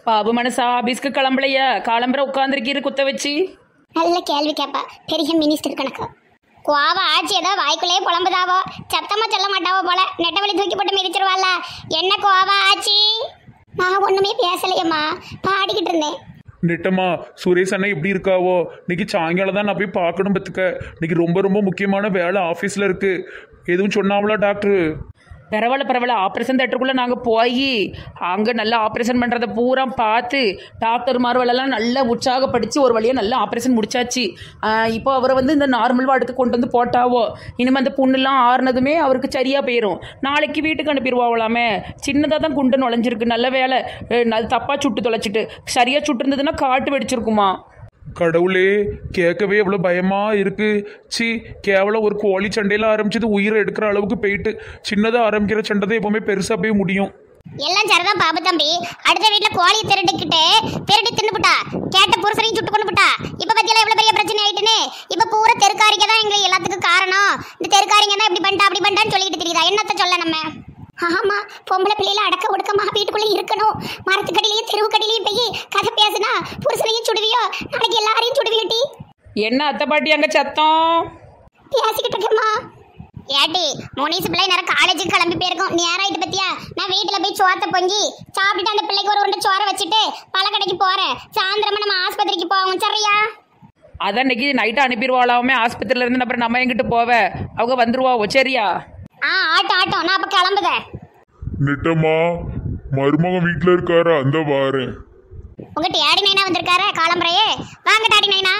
பாபு மனசா ஆபீஸ்க்கு கிளம்பலையா கிளம்புற உட்காந்துருக்கீரு குத்த வச்சு நல்ல கேள்வி கேப்பா பெரிய மினிஸ்டர் கணக்கு கோவா ஆச்சு ஏதோ வாய்க்குள்ளேயே புலம்புதாவோ சத்தமா சொல்ல மாட்டாவோ போல நெட்டவழி தூக்கி போட்டு மிதிச்சிருவாள்ல என்ன கோவா ஆச்சு நான் ஒண்ணுமே பேசலையம்மா பாடிக்கிட்டு இருந்தேன் நெட்டம்மா சுரேஷ் அண்ணா எப்படி இருக்காவோ இன்னைக்கு சாயங்காலம் தான் நான் போய் பார்க்கணும் பத்துக்க இன்னைக்கு ரொம்ப ரொம்ப முக்கியமான வேலை ஆஃபீஸில் இருக்கு எதுவும் சொன்னாவளா டாக்டர் பரவாயில்ல பரவாயில்ல ஆப்ரேஷன் தேட்டருக்குள்ளே நாங்கள் போய் அங்கே நல்லா ஆப்ரேஷன் பண்ணுறத பூரா பார்த்து டாக்டர் மார்வலெல்லாம் நல்லா உற்சாகப்படுத்தி ஒரு வழியாக நல்லா ஆப்ரேஷன் முடிச்சாச்சு ஆஹ் இப்போ அவரை வந்து இந்த நார்மல் வார்டுக்கு கொண்டு வந்து போட்டாவோ இனிமேல் அந்த புண்ணுலாம் ஆறுனதுமே அவருக்கு சரியாக போயிடும் நாளைக்கு வீட்டுக்கு அனுப்பிடுவாங்களாமே சின்னதாக தான் குண்டு நுழைஞ்சிருக்கு நல்ல வேலை அது தப்பாக சுட்டு தொலைச்சிட்டு சரியாக சுட்டுருந்ததுன்னா காட்டு வெடிச்சிருக்குமா கடவுளே கேட்கவே எவ்வளோ பயமா இருக்கு சி கேவலம் ஒரு கோழி சண்டையில் ஆரம்பிச்சது உயிரை எடுக்கிற அளவுக்கு போயிட்டு சின்னதாக ஆரம்பிக்கிற சண்டை தான் எப்பவுமே பெருசாக போய் முடியும் எல்லாம் சரிதான் பாபு தம்பி அடுத்த வீட்டுல கோழியை திருடிக்கிட்டு திருடி தின்னுபுட்டா கேட்ட புருஷனையும் சுட்டு கொண்டு புட்டா இப்ப பத்தியெல்லாம் எவ்வளவு பெரிய பிரச்சனை ஆயிட்டுன்னு இப்ப பூரா தெருக்காரிங்க தான் எங்களுக்கு எல்லாத்துக்கும் காரணம் இந்த தெருக்காரிங்க தான் இப்படி பண்ணிட்டா அப்படி பண்ணிட்டான்னு சொல்லிட்டு தெரியுதா என்னத்த சொல்ல நம்ம ஆமா பொம்பளை பிள்ளைல அடக்க ஒடுக்கமா வீட்டுக்குள்ள இருக்கணும் மரத்துக்கடியிலையும் தெருவுக்கடியிலையும் போய் கதை பேசுனா புருஷனையும் சுடுவியோ நாளைக்கு எல்லாரையும் சுடுவியோட்டி என்ன அத்தை பாட்டி அங்கே சத்தம் பேசிக்கிட்டு இருக்கேம்மா ஏட்டி முனிசு பிள்ளை நேரம் காலேஜுக்கு கிளம்பி போயிருக்கோம் நேரம் ஆயிட்டு பத்தியா நான் வீட்டுல போய் சோத்த பொங்கி சாப்பிட்டுட்டு அந்த பிள்ளைக்கு ஒரு உருண்டை சோற வச்சுட்டு பழக்கடைக்கு போறேன் சாயந்தரமா நம்ம ஆஸ்பத்திரிக்கு போவோம் சரியா அதான் இன்னைக்கு நைட்டு அனுப்பிடுவாளாமே ஆஸ்பத்திரியில இருந்து அப்புறம் நம்ம எங்கிட்டு போவ அவங்க வந்துருவாவோ சரியா ஆ ஆட்டம் ஆட்டம் நான் அப்ப கிளம்புதேன் நெட்டம்மா மருமகன் வீட்டில் இருக்காரா அந்த வாரேன் உங்க டேடி நைனா வந்திருக்காரு காலம்பரையே வாங்க டாடி நைனா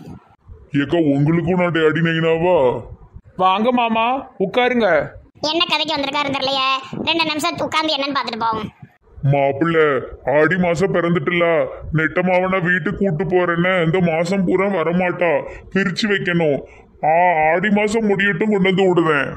ஏக்கா உங்களுக்கும் நான் டேடி நைனாவா வாங்க மாமா உட்காருங்க என்ன கதைக்கு வந்திருக்காருன்னு தெரியலையே ரெண்டு நிமிஷம் உட்காந்து என்னன்னு பார்த்துட்டு போவோம் மாப்பிள்ள ஆடி மாசம் பிறந்துட்டுல நெட்டமாவனை வீட்டுக்கு கூட்டு போறேன்னு இந்த மாசம் பூரா வரமாட்டா பிரிச்சு வைக்கணும் ஆ ஆடி மாசம் முடியட்டும் கொண்டு வந்து விடுவேன்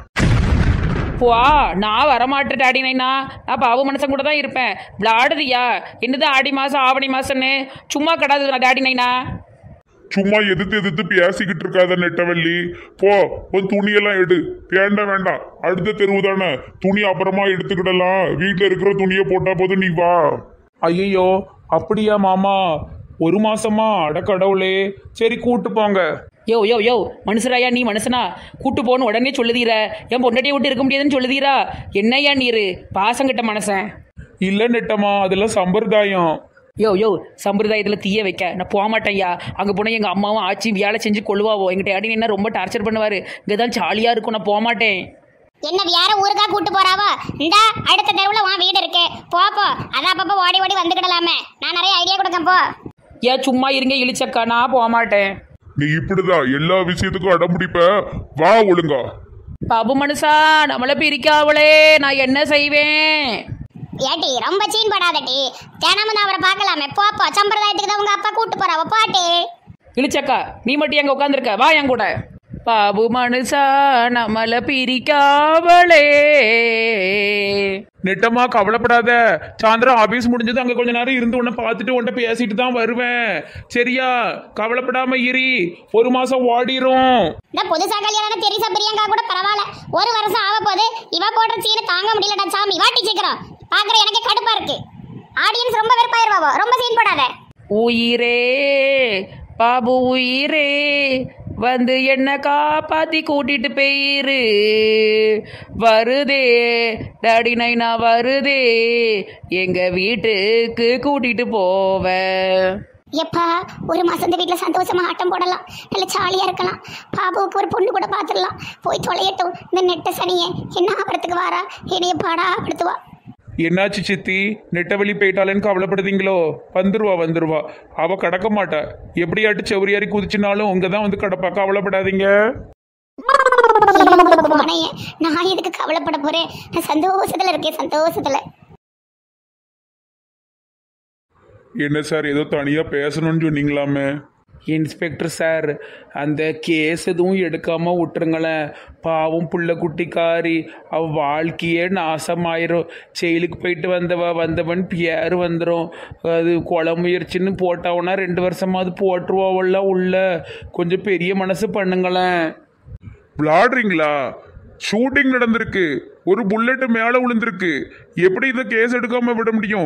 வா நான் வரமாட்டேன் டாடி நைனா நான் பாவு மனுஷன் கூட தான் இருப்பேன் விளாடுதியா என்னது ஆடி மாதம் ஆவணி மாதம்னு சும்மா கிடாது டாடி நைனா சும்மா எதிர்த்து எதிர்த்து பேசிக்கிட்டு இருக்காத நெட்டவள்ளி போ உன் துணியெல்லாம் எடு வேண்டாம் வேண்டாம் அடுத்த தெருவு தானே துணி அப்புறமா எடுத்துக்கிடலாம் வீட்டில் இருக்கிற துணியை போட்டா போதும் நீ வா ஐயோ அப்படியா மாமா ஒரு மாசமா அட கடவுளே சரி கூட்டு போங்க யோ யோ யோ மனுஷராயா நீ மனுஷனா கூட்டு போன்னு உடனே சொல்லுதீர என் பொண்டாட்டியை விட்டு இருக்க முடியாதுன்னு சொல்லுதீரா என்னய்யா நீரு பாசங்கிட்ட மனசன் இல்லை நெட்டம்மா அதெல்லாம் சம்பிரதாயம் யோ யோ சம்பிரதாயத்தில் தீய வைக்க நான் போக மாட்டேன்யா அங்கே போனால் எங்கள் அம்மாவும் ஆச்சியும் வேலை செஞ்சு கொள்வாவோ எங்கிட்ட டாடி என்ன ரொம்ப டார்ச்சர் பண்ணுவார் இங்கே தான் ஜாலியாக இருக்கும் நான் போக மாட்டேன் என்ன வேற ஊருக்கா கூட்டு போறாவோ இந்தா அடுத்த தெருவுல உன் வீடு இருக்கு போ போ அதான் அப்பப்போ ஓடி ஓடி வந்துக்கிடலாமே நான் நிறைய ஐடியா கொடுக்கேன் போ ஏன் சும்மா இருங்க இழிச்சக்கா நான் போக மாட்டேன் நீ இப்படிதான் எல்லா விஷயத்துக்கும் அடம்பிடிப்ப வா ஒழுங்கா பாபு மனுஷா நம்மளை பிரிக்காவளே நான் என்ன செய்வேன் ஏட்டி ரொம்ப சீன் படாதட்டி தினமும் நான் அவரை பார்க்கலாமே போ போ சம்பிரதாயத்துக்கு தான் உங்க அப்பா கூட்டு போறாவோ பாட்டி இழிச்சக்கா நீ மட்டும் எங்க உட்காந்துருக்க வா என் கூட பாபு மனுஷா நம்மளை பிரிக்காவளே நெட்டம்மா கவலைப்படாத சாயந்தரம் ஆபீஸ் முடிஞ்சது அங்க கொஞ்ச நேரம் இருந்து உன்னை பார்த்துட்டு உன்ட்ட பேசிட்டு தான் வருவேன் சரியா கவலைப்படாம இரி ஒரு மாசம் ஓடிரும் இந்த புதுசா கல்யாணம் தெரிசா பிரியங்கா கூட பரவாயில்ல ஒரு வருஷம் ஆக போது இவ போடுற சீனை தாங்க முடியலடா சாமி வாட்டி சீக்கிரம் பாக்குற எனக்கு கடுப்பா இருக்கு ஆடியன்ஸ் ரொம்ப வெறுப்பாயிருவாவோ ரொம்ப சீன் போடாத உயிரே பாபு உயிரே வந்து என்ன காப்பாத்தி கூட்டிட்டு போயிரு வருதே டாடி நைனா வருதே எங்க வீட்டுக்கு கூட்டிட்டு போவ எப்பா ஒரு மாசம் இந்த வீட்டுல சந்தோஷமா ஆட்டம் போடலாம் நல்ல ஜாலியா இருக்கலாம் பாபுவுக்கு ஒரு பொண்ணு கூட பாத்துடலாம் போய் தொலையட்டும் இந்த நெட்ட சனியை என்ன ஆபரத்துக்கு வாரா இடைய பாடா படுத்துவா என்னாச்சு சித்தி நெட்டவெளி போயிட்டாலேன்னு கவலைப்படுதீங்களோ வந்துருவா வந்துருவா அவ கடக்க மாட்டா எப்படியாட்டு செவரியாரி குதிச்சினாலும் உங்க தான் வந்து கடப்பா கவலைப்படாதீங்க மனைய நான் எதுக்கு கவலைப்பட போறேன் நான் சந்தோஷத்துல இருக்கேன் சந்தோஷத்துல என்ன சார் ஏதோ தனியா பேசணும்னு சொன்னீங்களாமே இன்ஸ்பெக்டர் சார் அந்த கேஸ் எதுவும் எடுக்காம விட்டுருங்களேன் பாவம் புள்ள குட்டிக்காரி அவ வாழ்க்கையே நாசமாயிரும் ஜெயிலுக்கு போயிட்டு வந்தவ வந்தவன் பேர் வந்துடும் அது கொலை முயற்சின்னு போட்டவனா ரெண்டு வருஷமாவது போட்டுருவாவல்ல உள்ள கொஞ்சம் பெரிய மனசு பண்ணுங்களேன் விளாடுறீங்களா ஷூட்டிங் நடந்திருக்கு ஒரு புல்லட் மேலே விழுந்திருக்கு எப்படி இந்த கேஸ் எடுக்காம விட முடியும்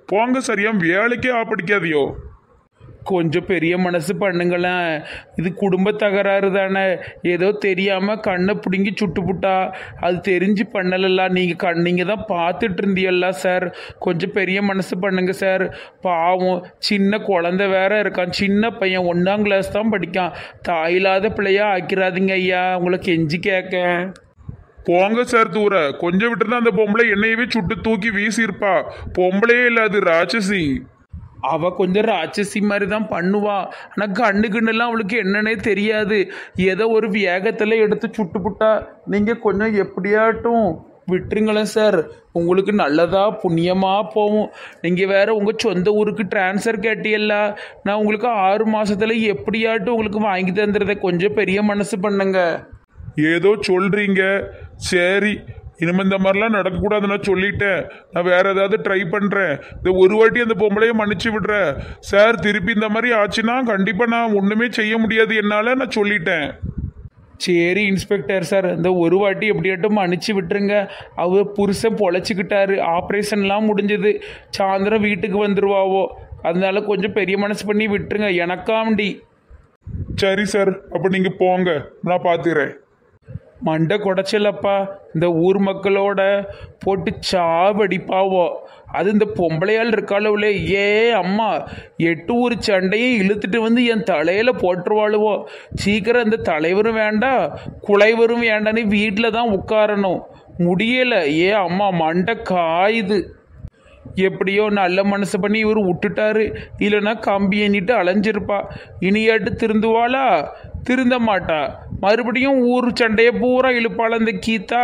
போங்க சரியா வேலைக்கே ஆப்படிக்காதியோ கொஞ்சம் பெரிய மனசு பண்ணுங்களேன் இது குடும்ப தகராறு தானே ஏதோ தெரியாமல் கண்ணை பிடுங்கி சுட்டுப்புட்டா அது தெரிஞ்சு பண்ணலல்ல நீங்கள் கண் நீங்கள் தான் பார்த்துட்டு இருந்தீல்ல சார் கொஞ்சம் பெரிய மனசு பண்ணுங்க சார் பாவம் சின்ன குழந்தை வேற இருக்கான் சின்ன பையன் ஒன்றாம் கிளாஸ் தான் படிக்கான் தாயில்லாத பிள்ளையா ஆக்கிறாதீங்க ஐயா உங்களை கெஞ்சி கேட்க போங்க சார் தூர கொஞ்சம் விட்டுருந்தா அந்த பொம்பளை என்னையவே சுட்டு தூக்கி வீசியிருப்பா பொம்பளையே இல்ல அது ராட்சசி அவ கொஞ்சம் ராட்சசி மாதிரி தான் பண்ணுவா ஆனால் கண்ணு கண்ணுலாம் அவளுக்கு என்னன்னே தெரியாது ஏதோ ஒரு வேகத்தில் எடுத்து சுட்டுப்புட்டா நீங்கள் கொஞ்சம் எப்படியாட்டும் விட்டுருங்களேன் சார் உங்களுக்கு நல்லதா புண்ணியமாக போகும் நீங்கள் வேற உங்கள் சொந்த ஊருக்கு ட்ரான்ஸ்ஃபர் கேட்டியல்ல நான் உங்களுக்கு ஆறு மாசத்துல எப்படியாட்டும் உங்களுக்கு வாங்கி தந்துடுறதை கொஞ்சம் பெரிய மனசு பண்ணுங்க ஏதோ சொல்றீங்க சரி இனிமே இந்த மாதிரிலாம் நடக்கக்கூடாது நான் சொல்லிட்டேன் நான் வேற ஏதாவது ட்ரை பண்றேன் இந்த ஒரு வாட்டி அந்த பொம்பளைய மன்னிச்சு விடுறேன் சார் திருப்பி இந்த மாதிரி ஆச்சுன்னா கண்டிப்பா நான் ஒண்ணுமே செய்ய முடியாது என்னால நான் சொல்லிட்டேன் சரி இன்ஸ்பெக்டர் சார் இந்த ஒரு வாட்டி எப்படியாட்டும் மன்னிச்சு விட்டுருங்க அவ புருஷன் பொழைச்சிக்கிட்டாரு ஆப்ரேஷன்லாம் முடிஞ்சது சாயந்தரம் வீட்டுக்கு வந்துருவாவோ அதனால கொஞ்சம் பெரிய மனசு பண்ணி விட்டுருங்க எனக்காண்டி சரி சார் அப்ப நீங்க போங்க நான் பாத்துக்கிறேன் மண்டை குடைச்சலப்பா இந்த ஊர் மக்களோட போட்டு சாவடிப்பாவோ அது இந்த பொம்பளையால் இருக்காளவுலே ஏ அம்மா எட்டு ஊர் சண்டையும் இழுத்துட்டு வந்து என் தலையில போட்டுருவாளுவோ சீக்கிரம் இந்த தலைவரும் வேண்டாம் குலைவரும் வேண்டான்னு வீட்டில் தான் உட்காரணும் முடியல ஏ அம்மா மண்டை காயுது எப்படியோ நல்ல மனசு பண்ணி இவர் விட்டுட்டாரு இல்லைன்னா கம்பி எண்ணிட்டு அலைஞ்சிருப்பா இனியாட்டு திருந்துவாளா திருந்த மாட்டா மறுபடியும் ஊர் சண்டையை பூரா இழுப்பாள் அந்த கீதா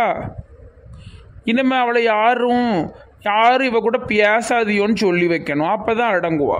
இனிமே அவளை யாரும் யாரும் இவ கூட பேசாதியோன்னு சொல்லி வைக்கணும் அப்பதான் அடங்குவா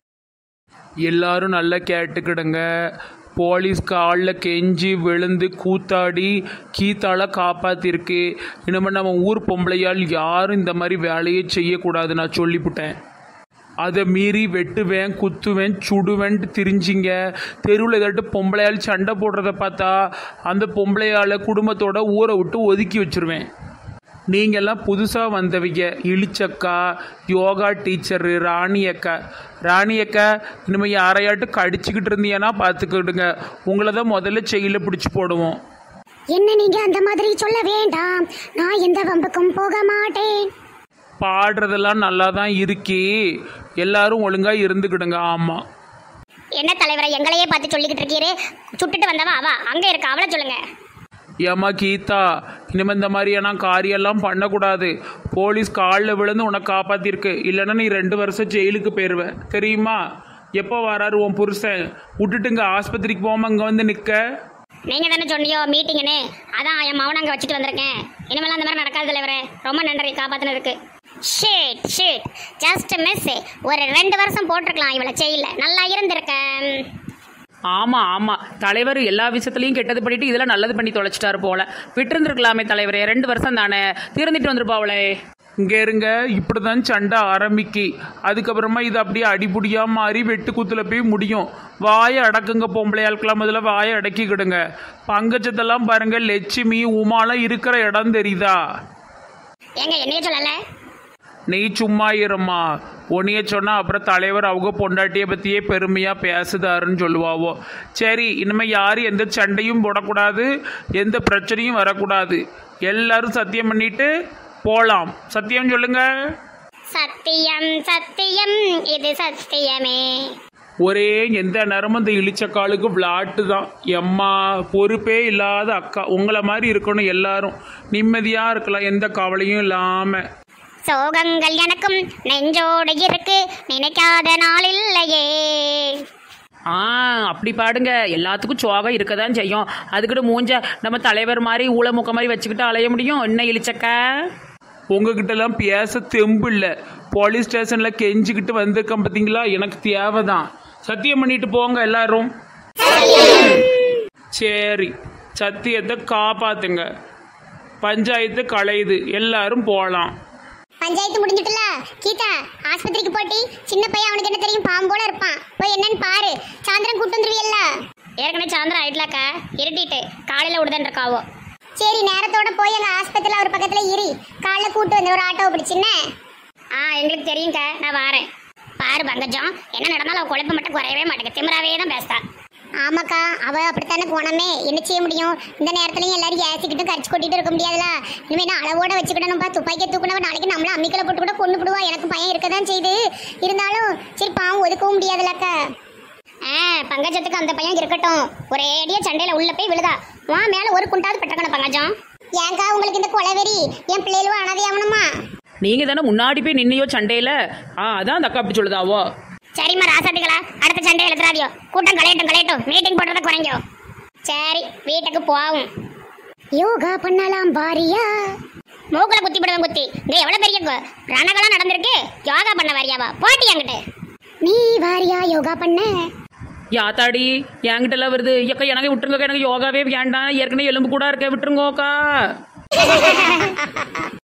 எல்லாரும் நல்லா கேட்டுக்கிடுங்க போலீஸ் காலில் கெஞ்சி விழுந்து கூத்தாடி கீத்தால காப்பாத்திருக்கு இனிமேல் நம்ம ஊர் பொம்பளையால் யாரும் இந்த மாதிரி வேலையை செய்யக்கூடாது நான் சொல்லிவிட்டேன் அதை மீறி வெட்டுவேன் குத்துவேன் சுடுவேன்ட்டு திரிஞ்சிங்க தெருவில் ஏதாட்டு பொம்பளையால் சண்டை போடுறத பார்த்தா அந்த பொம்பளையால் குடும்பத்தோட ஊரை விட்டு ஒதுக்கி வச்சிருவேன் நீங்கள்லாம் புதுசாக வந்தவங்க இளிச்சக்கா யோகா டீச்சரு ராணி அக்கா ராணி அக்கா இனிமேல் யாரையாட்டும் கடிச்சிக்கிட்டு இருந்தீங்கன்னா பார்த்துக்கிடுங்க உங்களை தான் முதல்ல செயலில் பிடிச்சி போடுவோம் என்ன நீங்க அந்த மாதிரி சொல்ல வேண்டாம் நான் எந்த வம்புக்கும் போக மாட்டேன் பாடுறதெல்லாம் நல்லா தான் இருக்கி எல்லாரும் ஒழுங்காக இருந்துக்கிடுங்க ஆமாம் என்ன தலைவரை எங்களையே பார்த்து சொல்லிக்கிட்டு இருக்கீரு சுட்டுட்டு வந்தவா அவா அங்க இருக்கா அவளை சொல்லுங்க ஏம்மா கீதா இனிமேல் இந்த மாதிரியான காரியெல்லாம் பண்ணக்கூடாது போலீஸ் காலில் விழுந்து உன்னை காப்பாற்றிருக்கு இல்லைன்னா நீ ரெண்டு வருஷம் ஜெயிலுக்கு போயிடுவ தெரியுமா எப்போ வராரு உன் புருஷன் விட்டுட்டுங்க ஆஸ்பத்திரிக்கு போகாம இங்கே வந்து நிற்க நீங்க தானே சொன்னியோ மீட்டிங்னு அதான் என் மவனை அங்க வச்சுட்டு வந்திருக்கேன் இனிமேல் அந்த மாதிரி நடக்காது தலைவரே ரொம்ப நன்றி காப்பாத்தினதுக்கு ஷேட் ஷேட் ஜஸ்ட் மிஸ் ஒரு ரெண்டு வருஷம் போட்டிருக்கலாம் இவளை செயல நல்லா இருந்திருக்கேன் ஆமாம் ஆமாம் தலைவர் எல்லா விஷயத்துலையும் கெட்டது பண்ணிட்டு இதெல்லாம் நல்லது பண்ணி தொலைச்சிட்டாரு போல விட்டுருந்துருக்கலாமே தலைவரே ரெண்டு வருஷம் தானே திருந்திட்டு வந்திருப்பாவளே இங்கே இருங்க இப்படி தான் சண்டை ஆரம்பிக்கி அதுக்கப்புறமா இது அப்படியே அடிபுடியாக மாறி வெட்டு குத்துல போய் முடியும் வாயை அடக்குங்க பொம்பளையாளுக்கெல்லாம் முதல்ல வாயை அடக்கிக்கிடுங்க பங்கச்சத்தெல்லாம் பாருங்க லட்சுமி உமாலாம் இருக்கிற இடம் தெரியுதா ஏங்க என்னைய சொல்லல நீ சும்மா இரும்மா உன்னைய சொன்னா அப்புறம் தலைவர் அவங்க பொண்டாட்டியை பற்றியே பெருமையாக பேசுதாருன்னு சொல்லுவாவோ சரி இனிமேல் யாரும் எந்த சண்டையும் போடக்கூடாது எந்த பிரச்சனையும் வரக்கூடாது எல்லாரும் சத்தியம் பண்ணிட்டு போகலாம் சத்தியம் சொல்லுங்க சத்தியம் சத்தியம் இது சத்தியமே ஒரே எந்த நேரமும் இந்த இளிச்சக்காலுக்கு விளாட்டு தான் எம்மா பொறுப்பே இல்லாத அக்கா உங்களை மாதிரி இருக்கணும் எல்லாரும் நிம்மதியாக இருக்கலாம் எந்த கவலையும் இல்லாமல் சோகங்கள் எனக்கும் நெஞ்சோடு இருக்கு நினைக்காத நாள் இல்லையே ஆ அப்படி பாடுங்க எல்லாத்துக்கும் சோகம் இருக்க தான் செய்யும் அதுக்கிட்ட மூஞ்ச நம்ம தலைவர் மாதிரி ஊழமுக்க மாதிரி வச்சுக்கிட்டு அலைய முடியும் என்ன இழிச்சக்கா உங்ககிட்டலாம் பேச தெம்பு இல்லை போலீஸ் ஸ்டேஷனில் கெஞ்சிக்கிட்டு வந்திருக்கேன் பார்த்தீங்களா எனக்கு தேவை தான் சத்தியம் பண்ணிட்டு போங்க எல்லாரும் சரி சத்தியத்தை காப்பாத்துங்க பஞ்சாயத்து கலையுது எல்லாரும் போகலாம் பஞ்சாயத்து முடிஞ்சுட்டுல கீதா ஆஸ்பத்திரிக்கு போட்டி சின்ன பையன் அவனுக்கு என்ன தெரியும் பாம்பு போல இருப்பான் போய் என்னன்னு பாரு சாயந்தரம் கூட்டு வந்துருவியல்ல ஏற்கனவே சாயந்தரம் ஆயிட்டலாக்கா இருட்டிட்டு காலையில விடுதன் இருக்காவோ சரி நேரத்தோட போய் எங்க ஆஸ்பத்திரியில ஒரு பக்கத்துல இரு காலைல கூட்டு வந்து ஒரு ஆட்டோ பிடிச்சின்ன ஆ எங்களுக்கு தெரியுங்க நான் வாரேன் பாரு பங்கஜம் என்ன நடந்தாலும் அவ குழப்பம் மட்டும் குறையவே மாட்டேங்க திமிராவே தான் பேசுறா ஆமாக்கா அவ அப்படித்தானே போனமே என்ன செய்ய முடியும் இந்த நேரத்துலயும் எல்லாரும் ஏசிக்கிட்டு கரிச்சு கொட்டிட்டு இருக்க முடியாதுல இனிமே நான் அளவோட வச்சுக்கிடணும்பா துப்பாக்கியை தூக்குனவ நாளைக்கு நம்மள அம்மிக்கலை போட்டு கூட கொண்டு விடுவா எனக்கு பயம் இருக்க தான் செய்யுது இருந்தாலும் சரி பாவம் ஒதுக்கவும் முடியாதுலக்கா ஆ பங்கஜத்துக்கு அந்த பையன் இருக்கட்டும் ஒரே அடியா சண்டையில உள்ள போய் விழுதா வா மேல ஒரு குண்டாவது பெற்றக்கணும் பங்கஜம் ஏங்கா உங்களுக்கு இந்த கொலவெறி என் பிள்ளைகளும் அனாதையாகணுமா நீங்கள் தானே முன்னாடி போய் நின்னையோ சண்டையில் ஆ அதான் அந்த அக்கா அப்படி சொல்லுதாவோ சரிம்மா ராசாத்திகளா அடுத்த சண்டை எழுத்துறாதியோ கூட்டம் கலையட்டும் கலையட்டும் மீட்டிங் போடுறத குறைங்கோ சரி வீட்டுக்கு போவோம் யோகா பண்ணலாம் பாரியா மூக்குல குத்தி விடுவேன் குத்தி இங்க எவ்வளவு பெரிய கு- ரணகலம் நடந்திருக்கு யோகா பண்ண வாரியாவா போட்டி என்கிட்ட நீ வாரியா யோகா பண்ண யாத்தாடி என்கிட்டலாம் வருது ஏக்கா எனக்கு விட்டுருங்கக்கா எனக்கு யோகாவே வேண்டாம் ஏற்கனவே எலும்பு கூட இருக்க விட்டுருங்கோக்கா